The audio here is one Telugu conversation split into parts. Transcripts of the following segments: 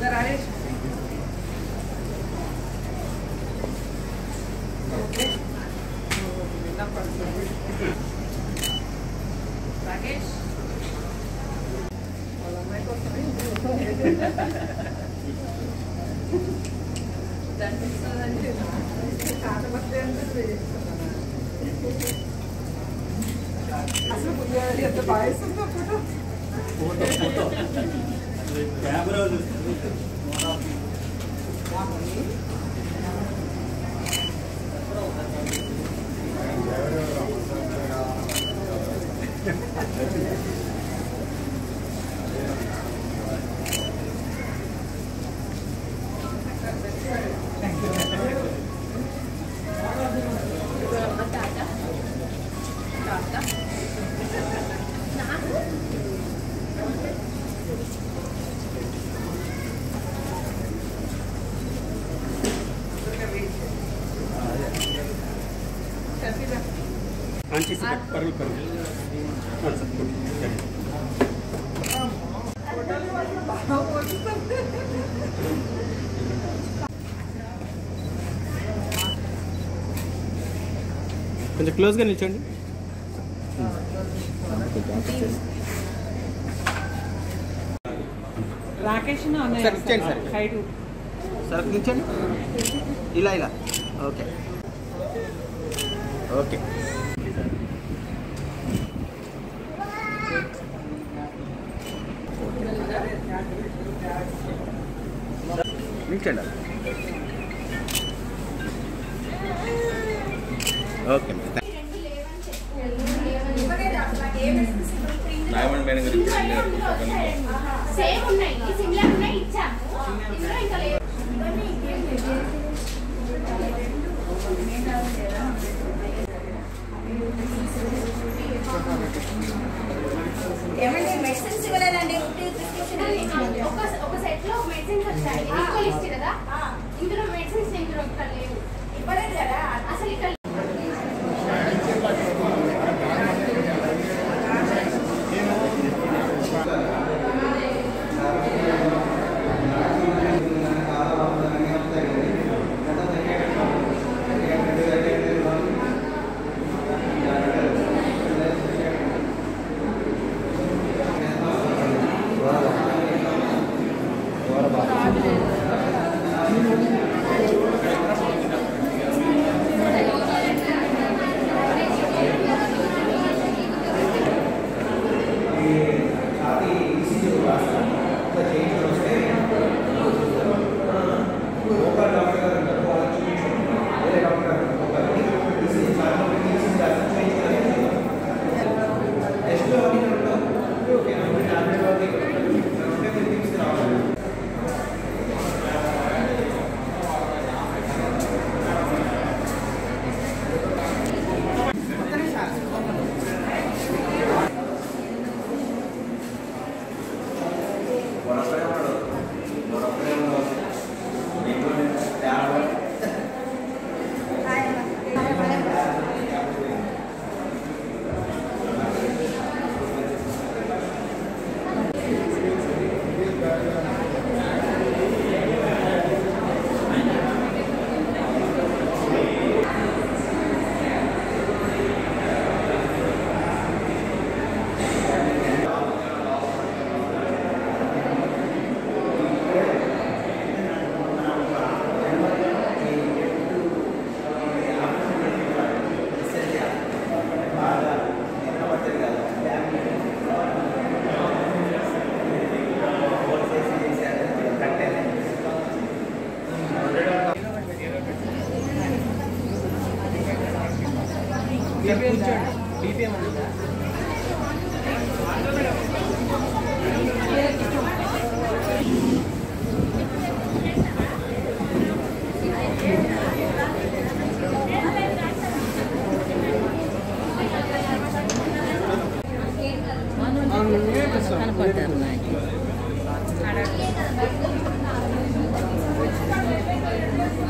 రాజేష్ రాకేష్ వాళ్ళ అమ్మాయి కోసమే దానికి ఇస్తుందంటే కాటపత్రి అంటే చేస్తున్నాను అసలు ముందు ఎంత బాగా ఇస్తుందో ఫోటో కెమెరా మంచి పరుగు పరుగు కొంచెం క్లోజ్గా నిల్చోండి రాకేష్ సరే, ఇచ్చేయండి సార్. హైట్ సార్ నిల్చోండి ఇలా ఇలా ఓకే ఓకే నిల్చోండి ఓకే నాగమణి మేడం గురించి వెళ్ళారు సేమ్ ఉన్నాయి సిమిలర్ ఉన్నాయి ఇచ్చాము ఇందులో ఇంకా లేదు ఏమండి మెడిసిన్స్ ఇవ్వలేదండి ప్రిస్క్రిప్షన్ ఒక ఒక సెట్ లో మెడిసిన్స్ వచ్చాయి ఈక్వల్ ఇస్తే కదా ఇందులో మెడిసిన్స్ ఇందులో ఇక్కడ లేవు ఇవ్వలేదు కదా అసలు ఇక్కడ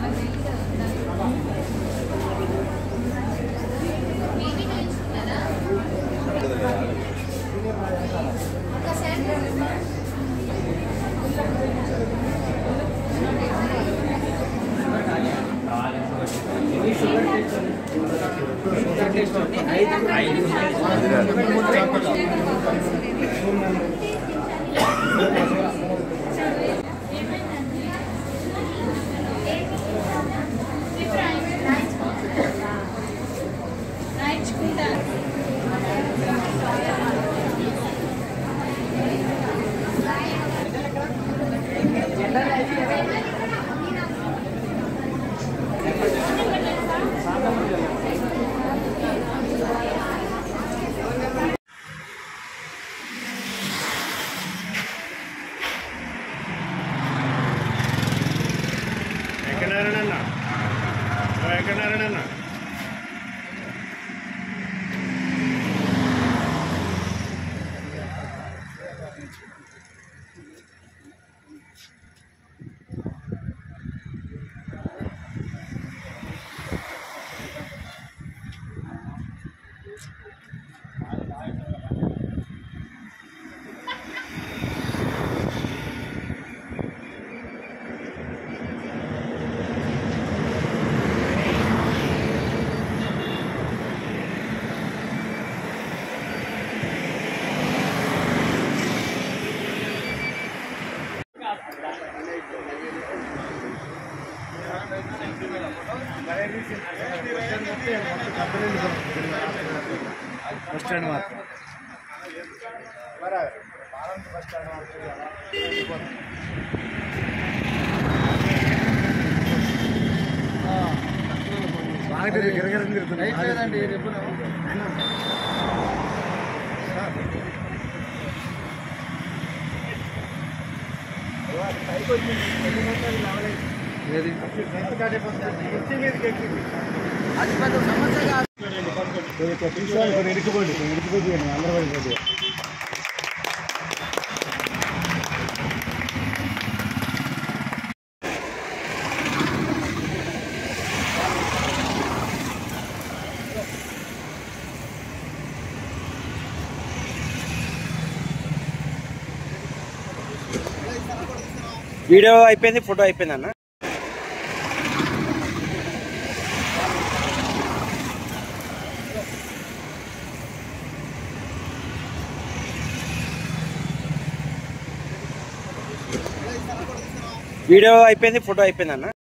బేబీ నేర్చుకున్నారా వెంకనారాయణ వెంకనారాయణ బస్ స్టాండ్ మాత్రం బాగా గిరగిరం తిరుగుతుంది ఏది అది పెద్ద సమస్య కాదు కొన్ని ఇరుక్కుపోండి కొన్ని ఇరుక్కుపోయి అందరూ పడిపోతుంది వీడియో అయిపోయింది ఫోటో అయిపోయింది అన్న వీడియో అయిపోయింది ఫోటో అయిపోయింది అన్న